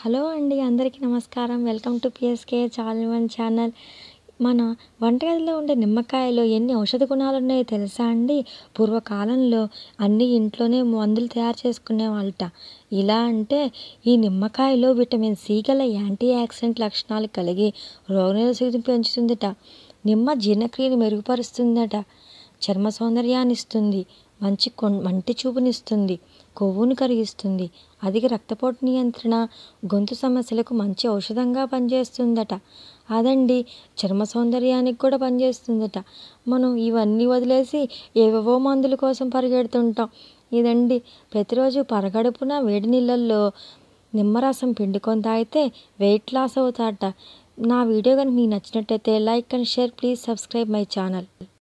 hello అండి అందరికీ నమస్కారం వెల్కమ్ టు పిఎస్కే చాల్ వన్ ఛానల్ మన వంటగదిలో ఉండే నిమ్మకాయలో ఎన్ని ఔషధ గుణాలు ఉన్నాయో తెలుసా అండి పూర్వకాలంలో అన్ని ఇంట్లోనే మందులు తయారు చేసుకునే వాళ్ళట ఇలా అంటే ఈ నిమ్మకాయలో విటమిన్ సి గల యాంటీ ఆక్సిడెంట్ లక్షణాలు కలిగి రోగనిరోధక పెంచుతుందట నిమ్మ జీర్ణక్రియను మెరుగుపరుస్తుందట చర్మ సౌందర్యాన్ని ఇస్తుంది మంచి కొ మంటి చూపునిస్తుంది కొవ్వును కరిగిస్తుంది అధిక రక్తపోటు నియంత్రణ గొంతు సమస్యలకు మంచి ఔషధంగా పనిచేస్తుందట అదండి చర్మ సౌందర్యానికి కూడా పనిచేస్తుందట మనం ఇవన్నీ వదిలేసి ఏవేవో మందుల కోసం పరిగెడుతుంటాం ఇదండి ప్రతిరోజు పరగడుపున వేడి నీళ్ళల్లో నిమ్మరసం పిండుకొని తాగితే వెయిట్ లాస్ అవుతారట నా వీడియో కనుక మీకు నచ్చినట్టయితే like and share please subscribe my channel